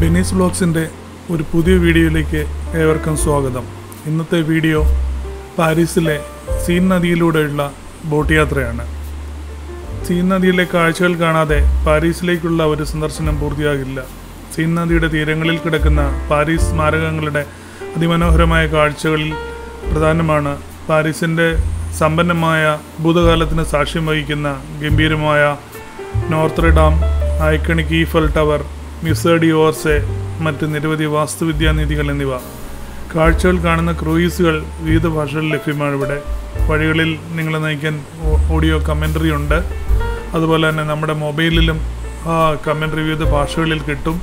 ബെനീസ് ബ്ലോഗ്സിൻ്റെ ഒരു പുതിയ വീഡിയോയിലേക്ക് ഏവർക്കും സ്വാഗതം ഇന്നത്തെ വീഡിയോ പാരീസിലെ സീൻ നദിയിലൂടെയുള്ള ബോട്ട് യാത്രയാണ് സീൻ നദിയിലെ കാഴ്ചകൾ കാണാതെ പാരീസിലേക്കുള്ള ഒരു സന്ദർശനം പൂർത്തിയാകില്ല സീൻ നദിയുടെ തീരങ്ങളിൽ കിടക്കുന്ന പാരീസ് സ്മാരകങ്ങളുടെ അതിമനോഹരമായ കാഴ്ചകളിൽ പ്രധാനമാണ് പാരീസിൻ്റെ സമ്പന്നമായ ഭൂതകാലത്തിന് സാക്ഷ്യം വഹിക്കുന്ന ഗംഭീരമായ നോർത്ത് Dame iconic Eiffel Tower Musée d' Orsay മറ്റ് നിരവധി വാസ്തുവിദ്യാ നിധികൾ എന്നിവ കാഴ്ചകൾ കാണുന്ന ക്രൂയിസുകൾ വിവിധ ഭാഷകളിൽ ലഭ്യമാണ് ഇവിടെ വഴികളിൽ നിങ്ങളെ നയിക്കാൻ ഓ- ഓഡിയോ കമൻ്ററി ഉണ്ട് അതുപോലെ തന്നെ നമ്മുടെ മൊബൈലിലും ആ കമൻ്ററി വിവിധ ഭാഷകളിൽ കിട്ടും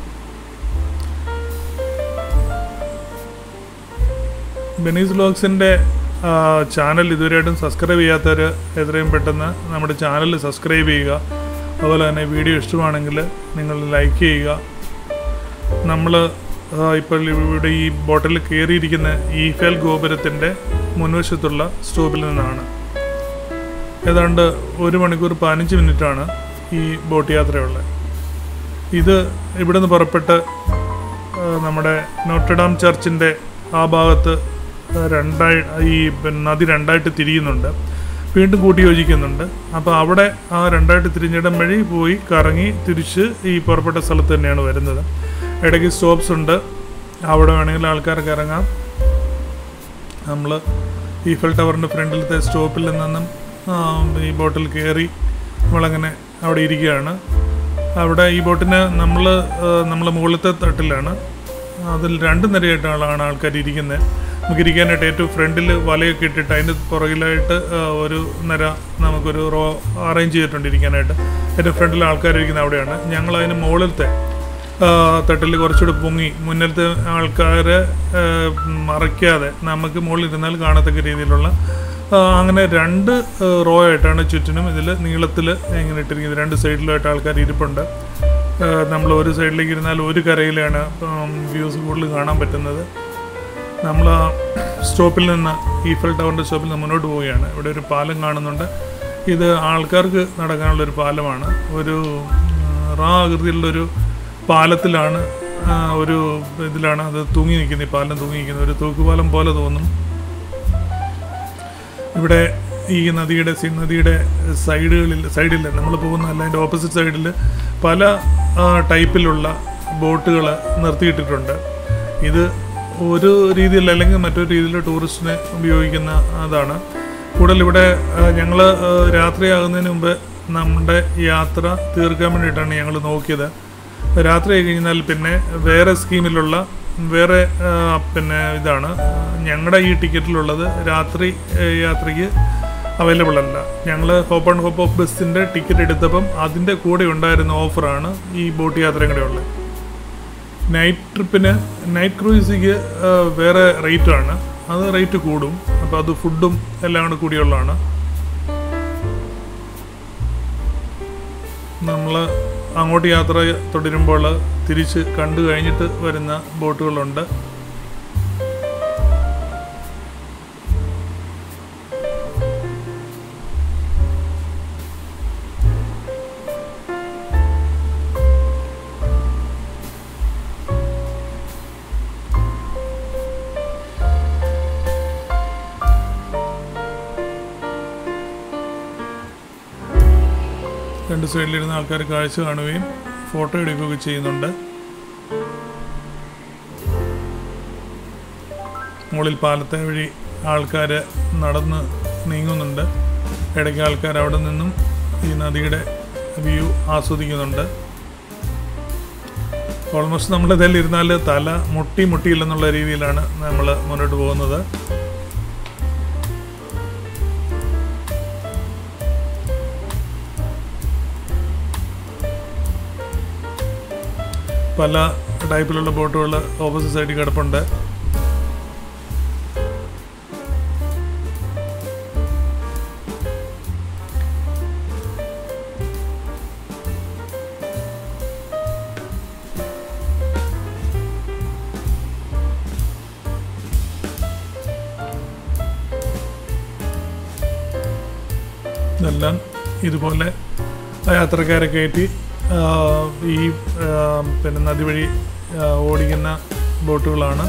ബെനീസ് വ്ലോഗ്സിൻ്റെ ചാനൽ ഇതുവരെയായിട്ടും സബ്സ്ക്രൈബ് ചെയ്യാത്തവർ എത്രയും പെട്ടെന്ന് നമ്മുടെ ചാനൽ സബ്സ്ക്രൈബ് ചെയ്യുക അതുപോലെ തന്നെ വീഡിയോ ഇഷ്ടമാണെങ്കിൽ നിങ്ങൾ ലൈക്ക് ചെയ്യുക നമ്മൾ ഇപ്പോൾ ഇവിടെ ഈ ബോട്ടിൽ കയറിയിരിക്കുന്ന ഈഫേൽ ഗോപുരത്തിൻ്റെ മുൻവശത്തുള്ള സ്റ്റോപ്പിൽ നിന്നാണ് ഏതാണ്ട് ഒരു മണിക്കൂർ പതിനഞ്ച് മിനിറ്റാണ് ഈ ബോട്ട് യാത്രയുള്ളത് ഇത് ഇവിടെ നിന്ന് പുറപ്പെട്ട് ആ, നമ്മുടെ നോട്ടഡാം ചർച്ചിൻ്റെ ആ ഭാഗത്ത് രണ്ടായി ഈ പിന്നെ നദി രണ്ടായിട്ട് തിരിയുന്നുണ്ട് വീണ്ടും കൂട്ടി യോജിക്കുന്നുണ്ട് അപ്പോൾ അവിടെ ആ രണ്ടായിട്ട് തിരിഞ്ഞിടം വഴി പോയി കറങ്ങി തിരിച്ച് ഈ പുറപ്പെട്ട സ്ഥലത്ത് തന്നെയാണ് വരുന്നത് ഇടയ്ക്ക് സ്റ്റോപ്സ് ഉണ്ട് അവിടെ വേണമെങ്കിൽ ആൾക്കാർക്ക് ഇറങ്ങാം നമ്മൾ ഈഫൽ ടവറിൻ്റെ ഫ്രണ്ടിലത്തെ സ്റ്റോപ്പിൽ നിന്നും ആ, ഈ ബോട്ടിൽ കയറി നമ്മളങ്ങനെ അവിടെ ഇരിക്കുകയാണ് അവിടെ ഈ ബോട്ടിന് നമ്മൾ നമ്മൾ മുകളിലത്തെ തട്ടിലാണ് അതിൽ രണ്ട് നിരയായിട്ടാണ് ആൾക്കാർ ഇരിക്കുന്നത് നമുക്ക് ഇരിക്കാനായിട്ട് ഏറ്റവും ഫ്രണ്ടിൽ വലയൊക്കെ ഇട്ടിട്ട് അതിൻ്റെ പുറകിലായിട്ട് ആ, ഒരു നിര നമുക്കൊരു റോ അറേഞ്ച് ചെയ്തിട്ടുണ്ട് ഇരിക്കാനായിട്ട് ഏറ്റവും ഫ്രണ്ടിൽ ആൾക്കാർ ഇരിക്കുന്നത് അവിടെയാണ് ഞങ്ങൾ അതിന് മുകളിലത്തെ തട്ടിൽ കുറച്ചുകൂടെ പൊങ്ങി മുന്നിലത്തെ ആൾക്കാരെ ആ, മറയ്ക്കാതെ നമുക്ക് മുകളിൽ ഇരുന്നാൽ കാണത്തക്ക രീതിയിലുള്ള ആ, അങ്ങനെ രണ്ട് റോ ആയിട്ടാണ് ചുറ്റിനും ഇതിൽ നീളത്തിൽ ഇങ്ങനെ ഇട്ടിരിക്കുന്നത് രണ്ട് സൈഡിലായിട്ട് ആൾക്കാർ ഇരിപ്പുണ്ട് നമ്മൾ ഒരു സൈഡിലേക്ക് ഇരുന്നാൽ ഒരു കരയിലാണ് വ്യൂസ് കൂടുതൽ കാണാൻ പറ്റുന്നത് നമ്മൾ ആ സ്റ്റോപ്പിൽ നിന്ന് ഈഫൽ ടവറിൻ്റെ സ്റ്റോപ്പിൽ നിന്ന് മുന്നോട്ട് പോവുകയാണ് ഇവിടെ ഒരു പാലം കാണുന്നുണ്ട് ഇത് ആൾക്കാർക്ക് നടക്കാനുള്ള ഒരു പാലമാണ് ഒരു ഉം, റാ ആകൃതിയിലുള്ളൊരു പാലത്തിലാണ് ആ, ഒരു ഇതിലാണ് അത് തൂങ്ങി നിൽക്കുന്നത് ഈ പാലം തൂങ്ങി നിൽക്കുന്നത് ഒരു തൂക്കുപാലം പോലെ തോന്നും ഇവിടെ ഈ നദിയുടെ സി നദിയുടെ സൈഡുകളിൽ സൈഡിൽ നമ്മൾ പോകുന്ന അല്ല അതിൻ്റെ ഓപ്പോസിറ്റ് സൈഡിൽ പല ആ, ടൈപ്പിലുള്ള ബോട്ടുകൾ നിർത്തിയിട്ടിട്ടുണ്ട് ഇത് ഒരു രീതിയിൽ അല്ലെങ്കിൽ മറ്റൊരു രീതിയിൽ ടൂറിസ്റ്റിനെ ഉപയോഗിക്കുന്ന അതാണ് കൂടുതൽ ഇവിടെ ഞങ്ങൾ രാത്രിയാകുന്നതിന് മുമ്പ് നമ്മുടെ യാത്ര തീർക്കാൻ വേണ്ടിയിട്ടാണ് ഞങ്ങൾ നോക്കിയത് രാത്രി ആയി കഴിഞ്ഞാൽ പിന്നെ വേറെ സ്കീമിലുള്ള വേറെ ആ, പിന്നെ ഇതാണ് ഞങ്ങളുടെ ഈ ടിക്കറ്റിലുള്ളത് രാത്രി ഏ, യാത്രയ്ക്ക് അവൈലബിൾ അല്ല ഞങ്ങൾ ഹോപ്പ് ആൻഡ് ഹോപ്പ് ഓഫ് ബസ്സിൻ്റെ ടിക്കറ്റ് എടുത്തപ്പം അതിൻ്റെ കൂടെ ഉണ്ടായിരുന്ന ഓഫറാണ് ഈ ബോട്ട് യാത്രയും കൂടെ ഉള്ളത് നൈറ്റ് ട്രിപ്പിന് നൈറ്റ് ക്രൂയിസിക്ക് വേറെ റേറ്റാണ് അത് റേറ്റ് കൂടും അപ്പോൾ അത് ഫുഡും എല്ലാം കൂടെ കൂടിയുള്ളതാണ് നമ്മൾ അങ്ങോട്ട് യാത്ര തുടരുമ്പോൾ തിരിച്ച് കണ്ടു കഴിഞ്ഞിട്ട് വരുന്ന ബോട്ടുകളുണ്ട് രണ്ട് സൈഡിലിരുന്ന ആൾക്കാർ കാഴ്ച കാണുകയും ഫോട്ടോ എടുക്കുകയൊക്കെ ചെയ്യുന്നുണ്ട് മുകളിൽ പാലത്തെ വഴി ആൾക്കാർ നടന്ന് നീങ്ങുന്നുണ്ട് ഇടയ്ക്ക് ആൾക്കാർ അവിടെ നിന്നും ഈ നദിയുടെ വ്യൂ ആസ്വദിക്കുന്നുണ്ട് ഓൾമോസ്റ്റ് നമ്മൾ ഇതിൽ ഇരുന്നാൽ തല മുട്ടി മുട്ടിയില്ലെന്നുള്ള രീതിയിലാണ് നമ്മൾ മുന്നോട്ട് പോകുന്നത് പല ടൈപ്പിലുള്ള ബോട്ടുകൾ ഓപ്പോസിറ്റ് സൈഡിൽ കിടപ്പുണ്ട് ഇതെല്ലാം ഇതുപോലെ ആ യാത്രക്കാരെ കയറ്റി ആ, ഈ ആ, പിന്നെ നദി വഴി ആ, ഓടിക്കുന്ന ബോട്ടുകളാണ്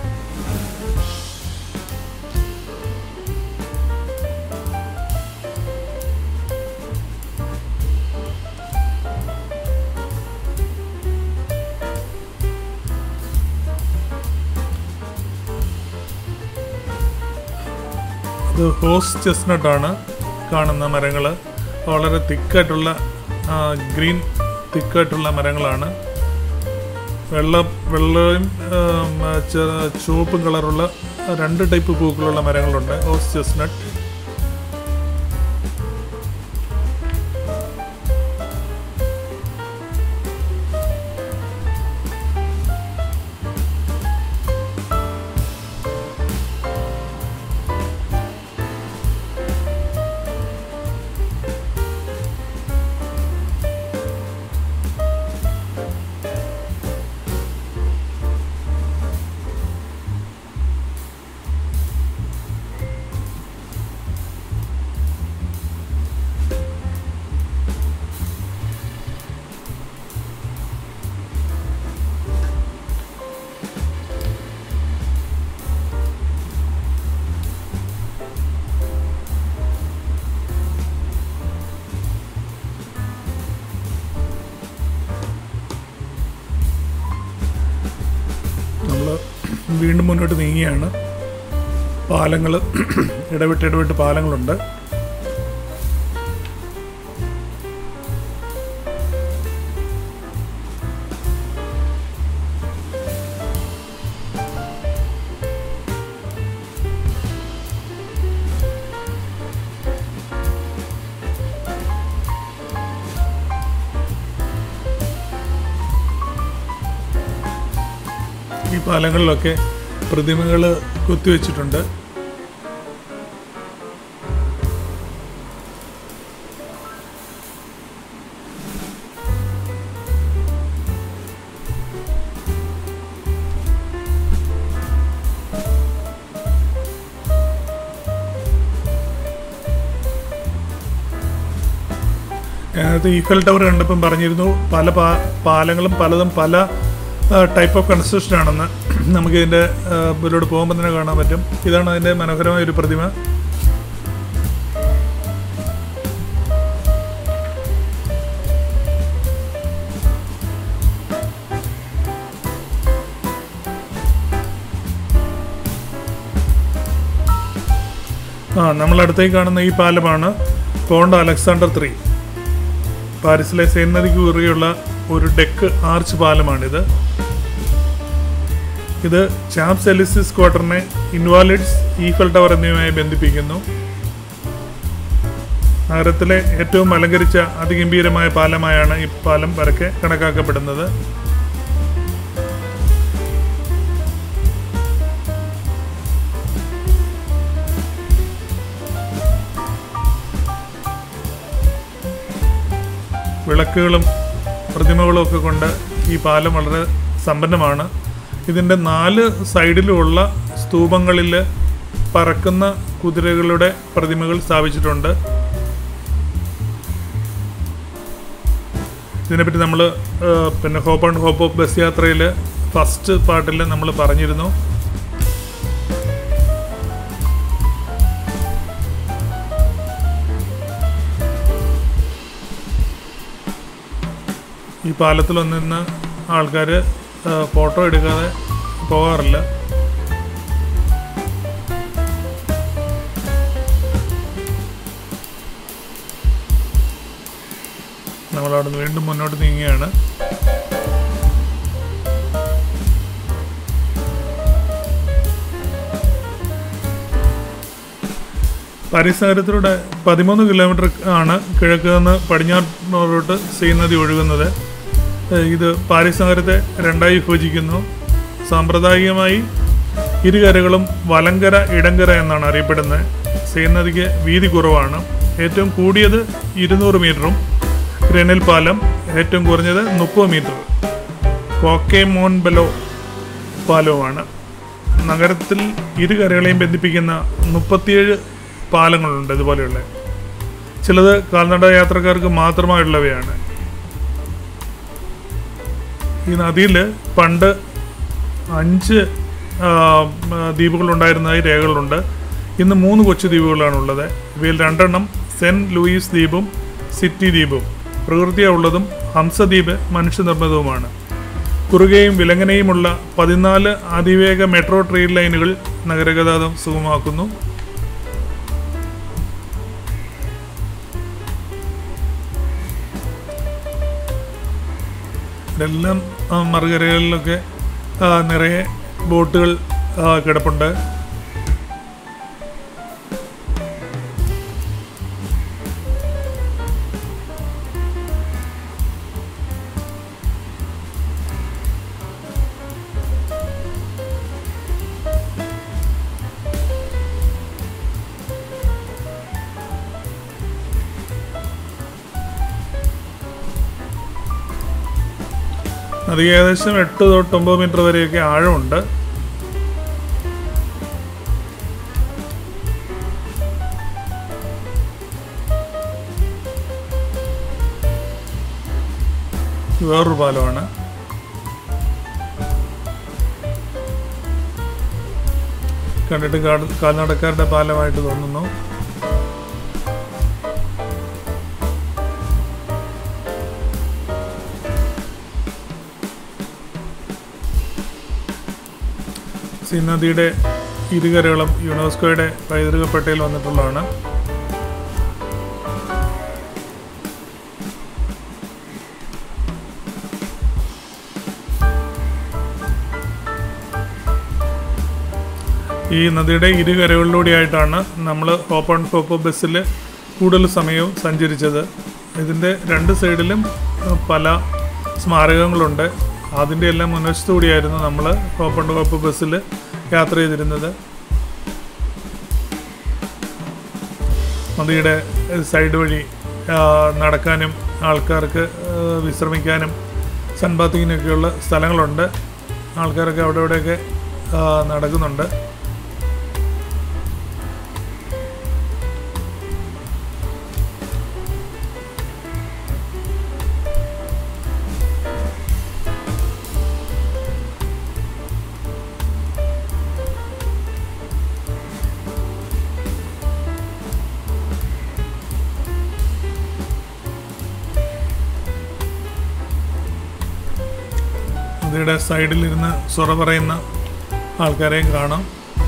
ഇത് ഹോസ് ചെസ്നട്ടാണ് കാണുന്ന മരങ്ങൾ വളരെ തിക്കായിട്ടുള്ള ഗ്രീൻ തിക്കായിട്ടുള്ള മരങ്ങളാണ് വെള്ള വെള്ളയും ആം, ചെ- ചുവപ്പും കളറുള്ള രണ്ട് ടൈപ്പ് പൂക്കളുള്ള മരങ്ങളുണ്ട് ഹോസ് ചെസ്നട്ട് നമ്മൾ വീണ്ടും മുന്നോട്ട് നീങ്ങിയാണ് പാലങ്ങൾ ഇടവിട്ട് ഇടവിട്ട് പാലങ്ങളുണ്ട് ഈ പാലങ്ങളിലൊക്കെ പ്രതിമകൾ കൊത്തിവെച്ചിട്ടുണ്ട് നേരത്തെ ഈഫൽ ടവർ കണ്ടപ്പം പറഞ്ഞിരുന്നു പല പാ പാലങ്ങളും പലതും പല ടൈപ്പ് ഓഫ് കൺസ്ട്രക്ഷൻ ആണെന്ന് നമുക്ക് ഇതിൻ്റെ ഇതിലൂടെ പോകുമ്പോൾ തന്നെ കാണാൻ പറ്റും ഇതാണ് അതിൻ്റെ മനോഹരമായ ഒരു പ്രതിമ ആ നമ്മൾ അടുത്തേക്ക് കാണുന്ന ഈ പാലമാണ് പോണ്ട അലക്സാണ്ടർ ത്രീ പാരീസിലെ സെയിൻ നദിക്ക് കുറുകെയുള്ള ഒരു ഡെക്ക് ആർച്ച് പാലമാണിത് ഇത് ചാംസ് എലിസിസ് ക്വാർട്ടറിനെ ഇൻവാലിഡ്സ് ഈഫൽ ടവർ എന്നിവയുമായി ബന്ധിപ്പിക്കുന്നു നഗരത്തിലെ ഏറ്റവും അലങ്കരിച്ച അതിഗംഭീരമായ പാലമായാണ് ഈ പാലം പരക്കെ കണക്കാക്കപ്പെടുന്നത് വിളക്കുകളും പ്രതിമകളും ഒക്കെ കൊണ്ട് ഈ പാലം വളരെ സമ്പന്നമാണ് ഇതിൻ്റെ നാല് സൈഡിലുമുള്ള സ്തൂപങ്ങളിൽ പറക്കുന്ന കുതിരകളുടെ പ്രതിമകൾ സ്ഥാപിച്ചിട്ടുണ്ട് ഇതിനെപ്പറ്റി നമ്മൾ പിന്നെ hop and hop off bus യാത്രയിൽ ഫസ്റ്റ് പാർട്ടിൽ നമ്മൾ പറഞ്ഞിരുന്നു ഈ പാലത്തിൽ വന്നിരുന്ന ആൾക്കാർ ഫോട്ടോ എടുക്കാതെ പോകാറില്ല നമ്മളവിടെ നിന്ന് വീണ്ടും മുന്നോട്ട് നീങ്ങുകയാണ് പാരീസ് നഗരത്തിലൂടെ പതിമൂന്ന് കിലോമീറ്റർ ആണ് കിഴക്ക് നിന്ന് പടിഞ്ഞാറോട്ട് സീ നദി ഒഴുകുന്നത് ഏഹ് ഇത് പാരീസ് നഗരത്തെ രണ്ടായി വിഭജിക്കുന്നു സാമ്പ്രദായികമായി ഇരുകരകളും വലങ്കര ഇടങ്കര എന്നാണ് അറിയപ്പെടുന്നത് സീ നദിക്ക് വീതി കുറവാണ് ഏറ്റവും കൂടിയത് ഇരുന്നൂറ് മീറ്ററും ഗ്രനൽ പാലം ഏറ്റവും കുറഞ്ഞത് മുപ്പത് മീറ്റർ കോക്കേമോൻബലോ പാലവുമാണ് നഗരത്തിൽ ഇരു കരകളെയും ബന്ധിപ്പിക്കുന്ന മുപ്പത്തിയേഴ് പാലങ്ങളുണ്ട് ഇതുപോലെയുള്ള ചിലത് കാൽനട യാത്രക്കാർക്ക് മാത്രമായുള്ളവയാണ് ഈ നദിയിൽ പണ്ട് അഞ്ച് ആ, ആ, ദ്വീപുകളുണ്ടായിരുന്നതായി രേഖകളുണ്ട് ഇന്ന് മൂന്ന് കൊച്ചു ദ്വീപുകളാണുള്ളത് ഇവയിൽ രണ്ടെണ്ണം സെൻറ്റ് ലൂയിസ് ദ്വീപും സിറ്റി ദ്വീപും പ്രകൃതിയുള്ളതും ഹംസദ്വീപ് മനുഷ്യനിർമ്മിതവുമാണ് കുറുകയും വിലങ്ങനെയുമുള്ള പതിനാല് അതിവേഗ മെട്രോ ട്രെയിൻ ലൈനുകൾ നഗരഗതാഗതം സുഗമമാക്കുന്നു ഇതെല്ലാം ആ, മറുകരകളിലൊക്കെ ആ, നിറയെ ബോട്ടുകൾ ആ, കിടപ്പുണ്ട് നദി ഏകദേശം എട്ട് തൊട്ട് ഒമ്പത് മീറ്റർ വരെയൊക്കെ ആഴമുണ്ട് വേറൊരു പാലമാണ് കണ്ടിട്ട് കാട് കാൽനടക്കാരുടെ പാലമായിട്ട് തോന്നുന്നു സി നദിയുടെ ഇരുകരകളും യുനെസ്കോയുടെ പൈതൃക പട്ടികയിൽ വന്നിട്ടുള്ളതാണ് ഈ നദിയുടെ ഇരുകരകളിലൂടെയായിട്ടാണ് നമ്മൾ ഓപ്പൺ ടോപ്പ് ബസ്സിൽ കൂടുതൽ സമയവും സഞ്ചരിച്ചത് ഇതിൻ്റെ രണ്ട് സൈഡിലും അഹ്, പല സ്മാരകങ്ങളുണ്ട് അതിൻ്റെ എല്ലാം മുൻവശത്തു കൂടിയായിരുന്നു നമ്മൾ ഓപ്പൺ ടോപ്പ് ബസ്സിൽ യാത്ര ചെയ്തിരുന്നത് നദിയുടെ അഹ്, സൈഡ് വഴി ആ, നടക്കാനും ആൾക്കാർക്ക് ആ, വിശ്രമിക്കാനും സൺബാത്തിങ്ങിനൊക്കെയുള്ള സ്ഥലങ്ങളുണ്ട് ആൾക്കാരൊക്കെ അവിടെ ഇവിടെയൊക്കെ ആ, നടക്കുന്നുണ്ട് നദിയുടെ സൈഡിലിരുന്ന് സൊറ പറയുന്ന ആൾക്കാരെയും കാണാം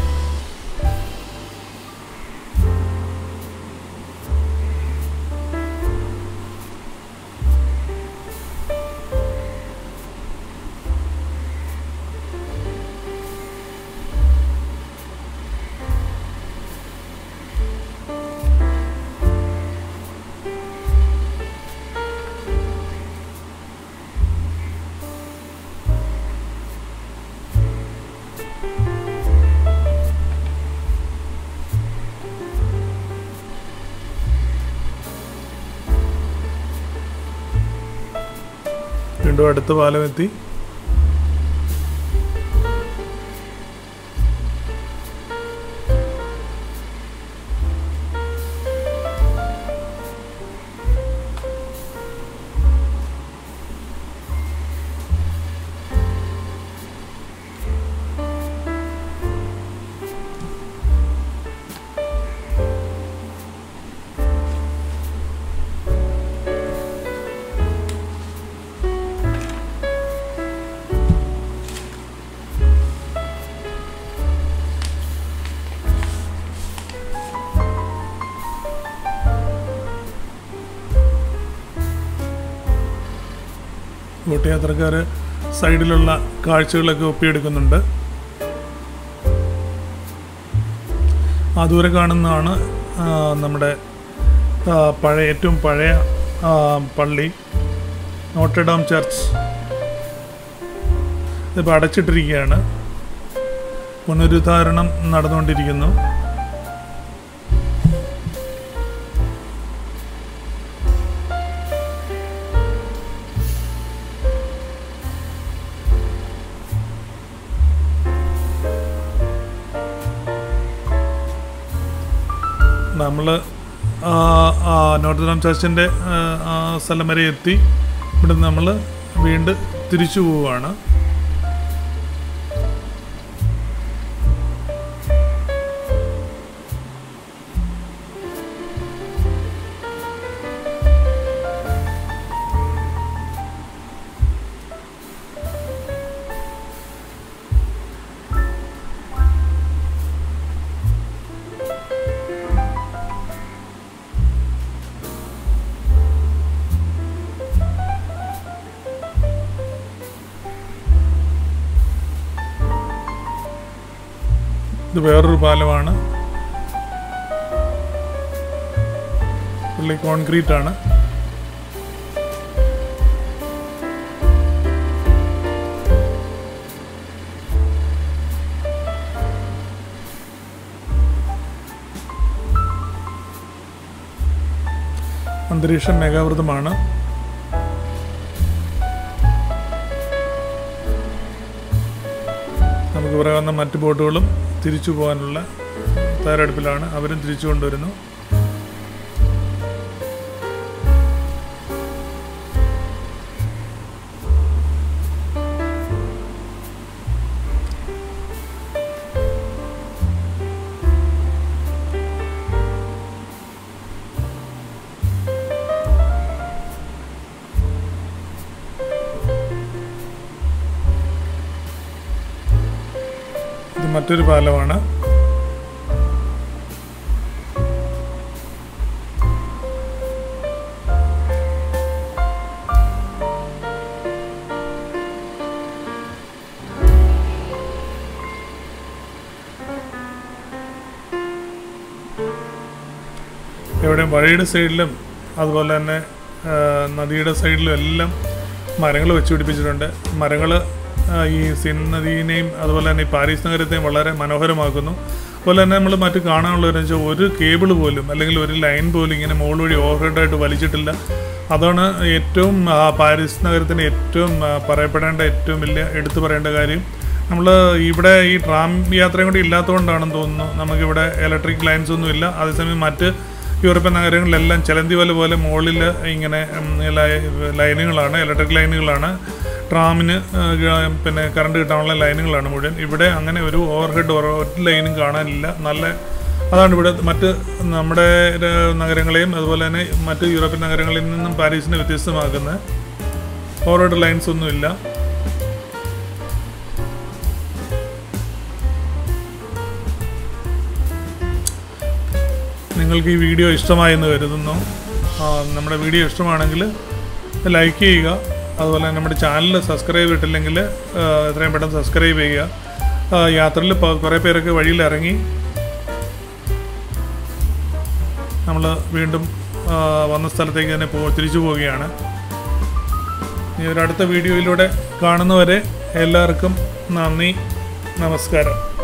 വീണ്ടും അടുത്ത പാലം എത്തി ബോട്ട് യാത്രക്കാർ സൈഡിലുള്ള കാഴ്ചകളൊക്കെ ഒപ്പിയെടുക്കുന്നുണ്ട് ആ ദൂരെ കാണുന്നതാണ് ആ, നമ്മുടെ ആ, പഴയ ഏറ്റവും പഴയ ആ, പള്ളി നോട്ടർഡാം ചർച്ച് ഇതിപ്പോൾ അടച്ചിട്ടിരിക്കുകയാണ് പുനരുദ്ധാരണം നടന്നുകൊണ്ടിരിക്കുന്നു നമ്മൾ നോർത്ത് ഡാം ചർച്ചിൻ്റെ ആ സ്ഥലം വരെ എത്തി ഇവിടെ നമ്മൾ വീണ്ടും തിരിച്ചു പോവുകയാണ് ഇത് വേറൊരു പാലമാണ് പുള്ളി കോൺക്രീറ്റ് ആണ് അന്തരീക്ഷം മേഘാവൃതമാണ് നമുക്ക് പുറകെ വന്ന മറ്റ് ബോട്ടുകളും തിരിച്ചു പോകാനുള്ള തയ്യാറെടുപ്പിലാണ് അവരും തിരിച്ചു കൊണ്ടുവരുന്നു ഇത് മറ്റൊരു പാലമാണ് ഇവിടെ വഴിയുടെ സൈഡിലും അതുപോലെ തന്നെ ആ, നദിയുടെ സൈഡിലും എല്ലാം മരങ്ങൾ വെച്ച് പിടിപ്പിച്ചിട്ടുണ്ട് മരങ്ങൾ ഈ സിൻ നദീനെയും അതുപോലെ തന്നെ ഈ പാരീസ് നഗരത്തെയും വളരെ മനോഹരമാക്കുന്നു അതുപോലെ തന്നെ നമ്മൾ മറ്റു കാണാനുള്ളതെന്ന് വെച്ചാൽ ഒരു കേബിൾ പോലും അല്ലെങ്കിൽ ഒരു ലൈൻ പോലും ഇങ്ങനെ മുകൾ വഴി ഓവർഹെഡായിട്ട് വലിച്ചിട്ടില്ല അതാണ് ഏറ്റവും ആ, പാരീസ് നഗരത്തിന് ഏറ്റവും ആ, പറയപ്പെടേണ്ട ഏറ്റവും വലിയ എടുത്തു പറയേണ്ട കാര്യം നമ്മൾ ഇവിടെ ഈ ട്രാം യാത്രയും കൂടി ഇല്ലാത്തതുകൊണ്ടാണെന്ന് തോന്നുന്നു നമുക്കിവിടെ ഇലക്ട്രിക് ലൈൻസ് ഒന്നും ഇല്ല അതേസമയം മറ്റ് യൂറോപ്യൻ നഗരങ്ങളിലെല്ലാം ചിലന്തി വല പോലെ മുകളിൽ ഇങ്ങനെ ഉം, ലൈ- ലൈനുകളാണ് ഇലക്ട്രിക് ലൈനുകളാണ് ട്രാമിന് ആ, ഗ- പിന്നെ കറണ്ട് കിട്ടാനുള്ള ലൈനുകളാണ് മുഴുവൻ ഇവിടെ അങ്ങനെ ഒരു ഓവർഹെഡ് ഒരു ലൈനും കാണാനില്ല നല്ല അതാണ് ഇവിടെ മറ്റ് നമ്മുടെ ര- നഗരങ്ങളെയും അതുപോലെ തന്നെ മറ്റ് യൂറോപ്യൻ നഗരങ്ങളിൽ നിന്നും പാരീസിനെ വ്യത്യസ്തമാക്കുന്ന ഓവർഹെഡ് ലൈൻസ് ഒന്നുമില്ല നിങ്ങൾക്ക് ഈ വീഡിയോ ഇഷ്ടമായെന്ന് കരുതുന്നു ആ, നമ്മുടെ വീഡിയോ ഇഷ്ടമാണെങ്കിൽ ലൈക്ക് ചെയ്യുക അതുപോലെ തന്നെ നമ്മുടെ ചാനൽ സബ്സ്ക്രൈബ് ചെയ്തിട്ടില്ലെങ്കിൽ ആ, എത്രയും പെട്ടെന്ന് സബ്സ്ക്രൈബ് ചെയ്യുക ആ, യാത്രയിൽ പ- കുറേ പേരൊക്കെ വഴിയിൽ ഇറങ്ങി നമ്മൾ വീണ്ടും ആ, വന്ന സ്ഥലത്തേക്ക് തന്നെ പോ തിരിച്ചു പോവുകയാണ് ഇനി ഒരു അടുത്ത വീഡിയോയിലൂടെ കാണുന്നവരെ എല്ലാവർക്കും നന്ദി നമസ്കാരം